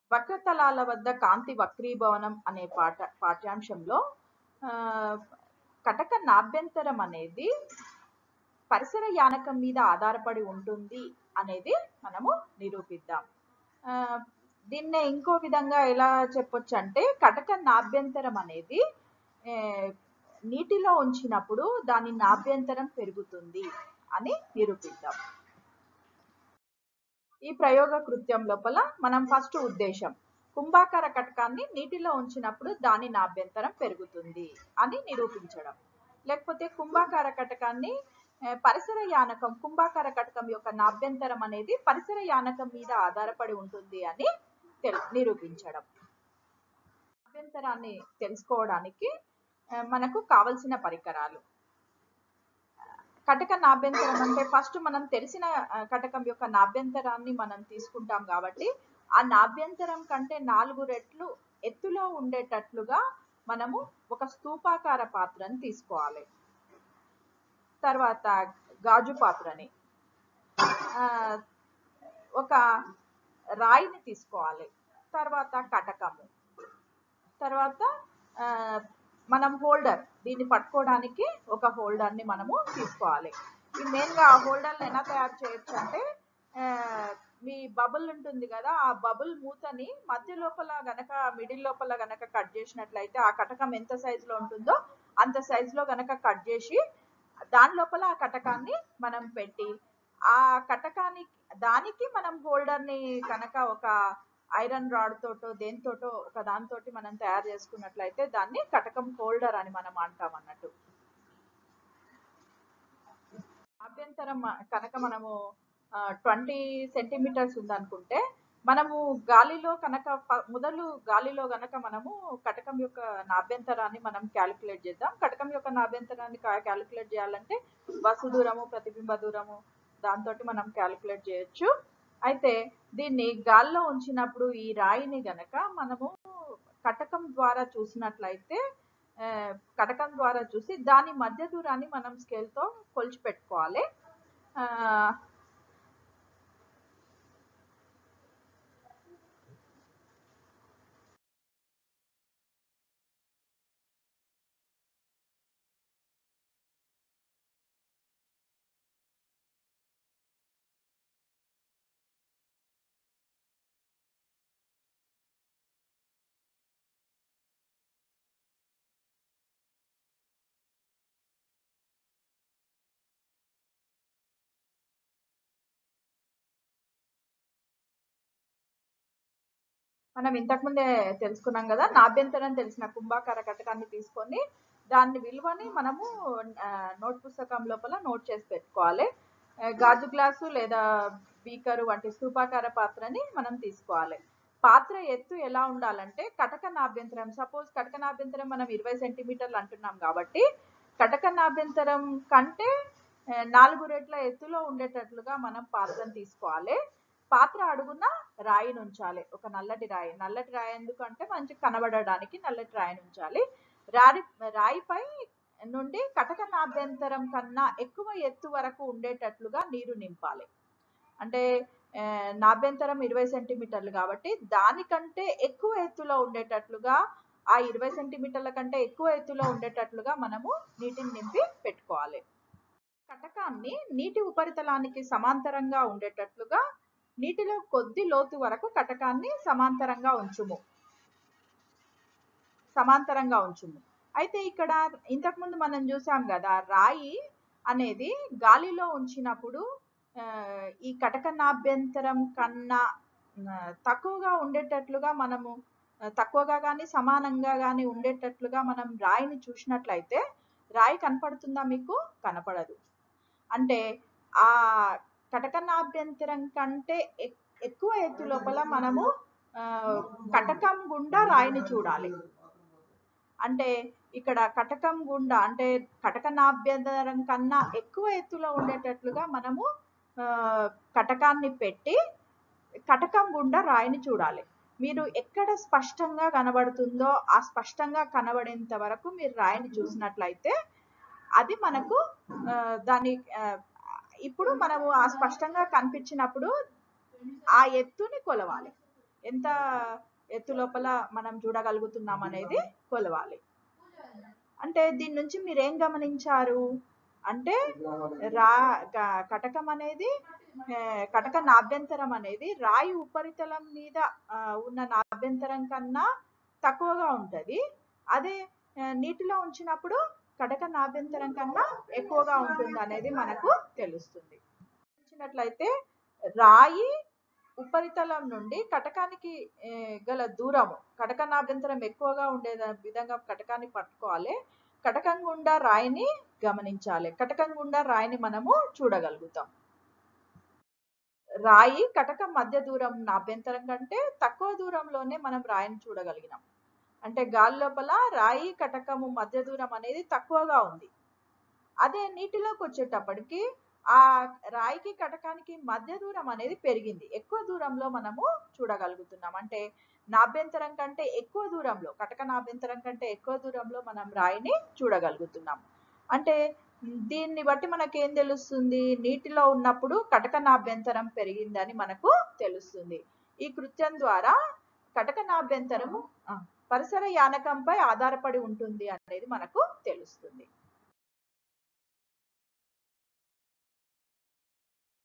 వక్రతలాల వద్ద కాంతి వక్రీభవనం అనే పాఠ పాఠ్యాంశంలో ఆ, కటక నాభ్యంతరం అనేది పరిసర యానకం మీద ఆధారపడి ఉంటుంది అనేది మనము నిరూపిద్దాం ఆ, దీన్నే ఇంకో విధంగా ఎలా చెప్పొచ్చు అంటే కటక నాభ్యంతరం అనేది ఏ, నీటిలో ఉంచినప్పుడు దాని నాభ్యంతరం పెరుగుతుంది అని నిరూపిద్దాం ఈ ప్రయోగ కృత్యం లోపల మనం ఫస్ట్ ఉద్దేశం కుంభాకార కటకాన్ని నీటిలో ఉంచినప్పుడు దాని నాభ్యంతరం పెరుగుతుంది అని నిరూపించడం లేకపోతే కుంభాకార కటకాన్ని ఏ, పరిసర యానకం కుంభాకార కటకం యొక్క నాభ్యంతరం అనేది పరిసర యానకం మీద ఆధారపడి ఉంటుంది అని తెల్- నిరూపించడం నాభ్యంతరాన్ని తెలుసుకోవడానికి ఆ, మనకు కావలసిన పరికరాలు కటక నాభ్యంతరం అంటే ఫస్ట్ మనం తెలిసిన ఆ, కటకం యొక్క నాభ్యంతరాన్ని మనం తీసుకుంటాం కాబట్టి ఆ నాభ్యంతరం కంటే నాలుగు రెట్లు ఎత్తులో ఉండేటట్లుగా మనము ఒక స్తూపాకార పాత్రని తీసుకోవాలి తర్వాత గాజు పాత్రని ఆ, ఒక రాయిని తీసుకోవాలి తర్వాత కటకము తర్వాత ఆ, మనం హోల్డర్ దీన్ని పట్టుకోవడానికి ఒక హోల్డర్ ని మనము తీసుకోవాలి ఈ మెయిన్ గా ఆ హోల్డర్ ఎలా తయారు చేయొచ్చు అంటే ఆ, మీ బబుల్ ఉంటుంది కదా ఆ బబుల్ మూతని మధ్య లోపల గనక మిడిల్ లోపల గనక కట్ చేసినట్లయితే ఆ కటకం ఎంత సైజు లో ఉంటుందో అంత సైజు లో గనక కట్ చేసి దాని లోపల ఆ కటకాన్ని మనం పెట్టి ఆ కటకానికి దానికి మనం హోల్డర్ ని కనుక ఒక ఐరన్ రాడ్ తోటో దేనితోటో ఒక దానితోటి మనం తయారు చేసుకున్నట్లయితే దాన్ని కటకం హోల్డర్ అని మనం అంటాం అన్నట్టు అభ్యంతరం కనుక మనము ట్వంటీ సెంటీమీటర్స్ ఉందనుకుంటే మనము గాలిలో కనుక ప- మొదలు గాలిలో గనక మనము కటకం యొక్క నాభ్యంతరాన్ని మనం క్యాలిక్యులేట్ చేద్దాం కటకం యొక్క నాభ్యంతరాన్ని క్యాలిక్యులేట్ చేయాలంటే వసు దూరము ప్రతిబింబ దూరము దాంతో మనం క్యాలిక్యులేట్ చేయొచ్చు అయితే దీన్ని గాల్లో ఉంచినప్పుడు ఈ రాయిని గనక మనము కటకం ద్వారా చూసినట్లయితే ఆ, కటకం ద్వారా చూసి దాని మధ్య దూరాన్ని మనం స్కేల్తో కొలిచి పెట్టుకోవాలి ఆ, మనం ఇంతకుముందే తెలుసుకున్నాం కదా నాభ్యంతరం తెలిసిన కుంభాకార కటకాన్ని తీసుకొని దాని విలువని మనము ఆ, నోట్ పుస్తకం లోపల నోట్ చేసి పెట్టుకోవాలి ఆ, గాజు గ్లాసు లేదా బీకరు వంటి స్థూపాకార పాత్రని మనం తీసుకోవాలి పాత్ర ఎత్తు ఎలా ఉండాలంటే కటక నాభ్యంతరం సపోజ్ కటక నాభ్యంతరం మనం ఇరవై సెంటీమీటర్లు అంటున్నాం కాబట్టి కటక నాభ్యంతరం కంటే ఆ, నాలుగు రెట్ల ఎత్తులో ఉండేటట్లుగా మనం పాత్రను తీసుకోవాలి పాత్ర అడుగున రాయిని ఉంచాలి ఒక నల్లటి రాయి నల్లటి రాయి ఎందుకంటే మంచి కనబడడానికి నల్లటి రాయిని ఉంచాలి రాయి రాయిపై నుండి కటక నాభ్యంతరం కన్నా ఎక్కువ ఎత్తు వరకు ఉండేటట్లుగా నీరు నింపాలి అంటే ఆ, నాభ్యంతరం ఇరవై సెంటీమీటర్లు కాబట్టి దానికంటే ఎక్కువ ఎత్తులో ఉండేటట్లుగా ఆ ఇరవై సెంటీమీటర్ల కంటే ఎక్కువ ఎత్తులో ఉండేటట్లుగా మనము నీటిని నింపి పెట్టుకోవాలి కటకాన్ని నీటి ఉపరితలానికి సమాంతరంగా ఉండేటట్లుగా నీటిలో కొద్ది లోతు వరకు కటకాన్ని సమాంతరంగా ఉంచుము సమాంతరంగా ఉంచుము అయితే ఇక్కడ ఇంతకుముందు మనం చూసాం కదా రాయి అనేది గాలిలో ఉంచినప్పుడు ఆ, ఈ కటక నాభ్యంతరం కన్నా ఆ, తక్కువగా ఉండేటట్లుగా మనము ఆ, తక్కువగా కానీ సమానంగా కానీ ఉండేటట్లుగా మనం రాయిని చూసినట్లయితే రాయి కనపడుతుందా మీకు కనపడదు అంటే ఆ కటకనాభ్యంతరం కంటే ఎక్- ఎక్కువ ఎత్తు లోపల మనము ఆ, కటకం గుండా రాయిని చూడాలి అంటే ఇక్కడ కటకం గుండా అంటే కటకనాభ్యంతరం కన్నా ఎక్కువ ఎత్తులో ఉండేటట్లుగా మనము ఆ, కటకాన్ని పెట్టి కటకం గుండా రాయిని చూడాలి మీరు ఎక్కడ స్పష్టంగా కనబడుతుందో ఆ స్పష్టంగా కనబడేంత వరకు మీరు రాయిని చూసినట్లయితే అది మనకు ఆ, దాని ఆ, ఇప్పుడు మనము ఆ స్పష్టంగా కనిపించినప్పుడు ఆ ఎత్తుని కొలవాలి ఎంత ఎత్తు లోపల మనం చూడగలుగుతున్నాం అనేది కొలవాలి అంటే దీని నుంచి మీరు ఏం గమనించారు అంటే రా క- కటకం అనేది ఆ, కటక నాభ్యంతరం అనేది రాయి ఉపరితలం మీద ఆ, ఉన్న నాభ్యంతరం కన్నా తక్కువగా ఉంటది అదే ఆ, నీటిలో ఉంచినప్పుడు కటక నాభ్యంతరం కన్నా ఎక్కువగా ఉంటుంది అనేది మనకు తెలుస్తుంది ఉంచినట్లయితే రాయి ఉపరితలం నుండి కటకానికి ఏ, గల దూరము కటక నాభ్యంతరం ఎక్కువగా ఉండే విధంగా కటకాన్ని పట్టుకోవాలి కటకం గుండా రాయిని గమనించాలి కటకం గుండా రాయిని మనము చూడగలుగుతాం రాయి కటకం మధ్య దూరం నాభ్యంతరం కంటే తక్కువ దూరంలోనే మనం రాయిని చూడగలిగినాం అంటే గాలి లోపల రాయి కటకము మధ్య దూరం అనేది తక్కువగా ఉంది అదే నీటిలోకి వచ్చేటప్పటికి ఆ రాయికి కటకానికి మధ్య దూరం అనేది పెరిగింది ఎక్కువ దూరంలో మనము చూడగలుగుతున్నాం అంటే నాభ్యంతరం కంటే ఎక్కువ దూరంలో కటక నాభ్యంతరం కంటే ఎక్కువ దూరంలో మనం రాయిని చూడగలుగుతున్నాం అంటే మ్, దీన్ని బట్టి మనకేం తెలుస్తుంది నీటిలో ఉన్నప్పుడు కటక నాభ్యంతరం పెరిగిందని మనకు తెలుస్తుంది ఈ కృత్యం ద్వారా కటక నాభ్యంతరము ఆ, పరిసర యానకంపై ఆధారపడి ఉంటుంది అనేది మనకు తెలుస్తుంది